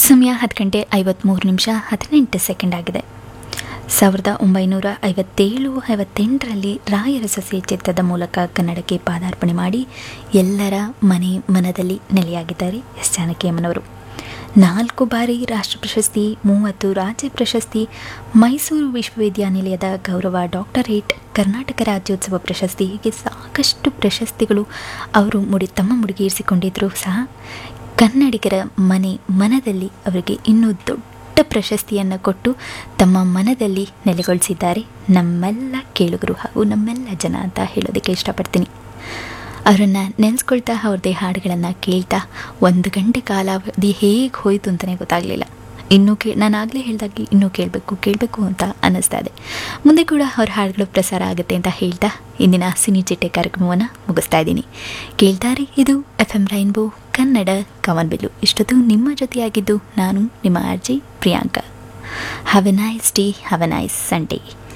ಸಮಯ ಹತ್ತು ಗಂಟೆ ಐವತ್ತ್ಮೂರು ನಿಮಿಷ ಹದಿನೆಂಟು ಸೆಕೆಂಡ್ ಆಗಿದೆ ಸಾವಿರದ ಒಂಬೈನೂರ ಐವತ್ತೇಳು ಐವತ್ತೆಂಟರಲ್ಲಿ ರಾಯರ ಸೊಸೆ ಚಿತ್ರದ ಮೂಲಕ ಕನ್ನಡಕ್ಕೆ ಪಾದಾರ್ಪಣೆ ಮಾಡಿ ಎಲ್ಲರ ಮನೆ ಮನದಲ್ಲಿ ನೆಲೆಯಾಗಿದ್ದಾರೆ ಎಸ್ ಜಾನಕಿಯಮ್ಮನವರು ನಾಲ್ಕು ಬಾರಿ ರಾಷ್ಟ್ರ ಪ್ರಶಸ್ತಿ ಮೂವತ್ತು ರಾಜ್ಯ ಪ್ರಶಸ್ತಿ ಮೈಸೂರು ವಿಶ್ವವಿದ್ಯಾನಿಲಯದ ಗೌರವ ಡಾಕ್ಟರೇಟ್ ಕರ್ನಾಟಕ ರಾಜ್ಯೋತ್ಸವ ಪ್ರಶಸ್ತಿ ಹೀಗೆ ಸಾಕಷ್ಟು ಪ್ರಶಸ್ತಿಗಳು ಅವರು ಮುಡಿ ತಮ್ಮ ಮುಡಿಗೇರಿಸಿಕೊಂಡಿದ್ದರೂ ಸಹ ಕನ್ನಡಿಗರ ಮನೆ ಮನದಲ್ಲಿ ಅವರಿಗೆ ಇನ್ನೂ ದೊಡ್ಡ ಪ್ರಶಸ್ತಿಯನ್ನು ಕೊಟ್ಟು ತಮ್ಮ ಮನದಲ್ಲಿ ನೆಲೆಗೊಳಿಸಿದ್ದಾರೆ ನಮ್ಮೆಲ್ಲ ಕೇಳುಗರು ಹಾಗೂ ನಮ್ಮೆಲ್ಲ ಜನ ಅಂತ ಹೇಳೋದಕ್ಕೆ ಇಷ್ಟಪಡ್ತೀನಿ ಅವರನ್ನು ನೆನೆಸ್ಕೊಳ್ತಾ ಅವ್ರದ್ದೇ ಹಾಡುಗಳನ್ನು ಕೇಳ್ತಾ ಒಂದು ಗಂಟೆ ಕಾಲಾವಧಿ ಹೇಗೆ ಹೋಯಿತು ಅಂತಲೇ ಗೊತ್ತಾಗಲಿಲ್ಲ ಇನ್ನೂ ಕೇ ನಾನು ಆಗಲೇ ಹೇಳಿದಾಗೆ ಇನ್ನೂ ಕೇಳಬೇಕು ಕೇಳಬೇಕು ಅಂತ ಅನ್ನಿಸ್ತಾ ಇದೆ ಮುಂದೆ ಕೂಡ ಅವ್ರ ಹಾಡುಗಳು ಪ್ರಸಾರ ಆಗುತ್ತೆ ಅಂತ ಹೇಳ್ತಾ ಇಂದಿನ ಸಿನಿ ಚಿಟ್ಟೆ ಕಾರ್ಯಕ್ರಮವನ್ನು ಮುಗಿಸ್ತಾ ಇದ್ದೀನಿ ಕೇಳ್ತಾರೆ ಇದು ಎಫ್ ಎಂ ರೈನ್ಬೋ ಕನ್ನಡ ಕವನ್ಬಿಲ್ಲು ಇಷ್ಟೊತ್ತು ನಿಮ್ಮ ಜೊತೆಯಾಗಿದ್ದು ನಾನು ನಿಮ್ಮ RJ Priyanka have a nice day have a nice Sunday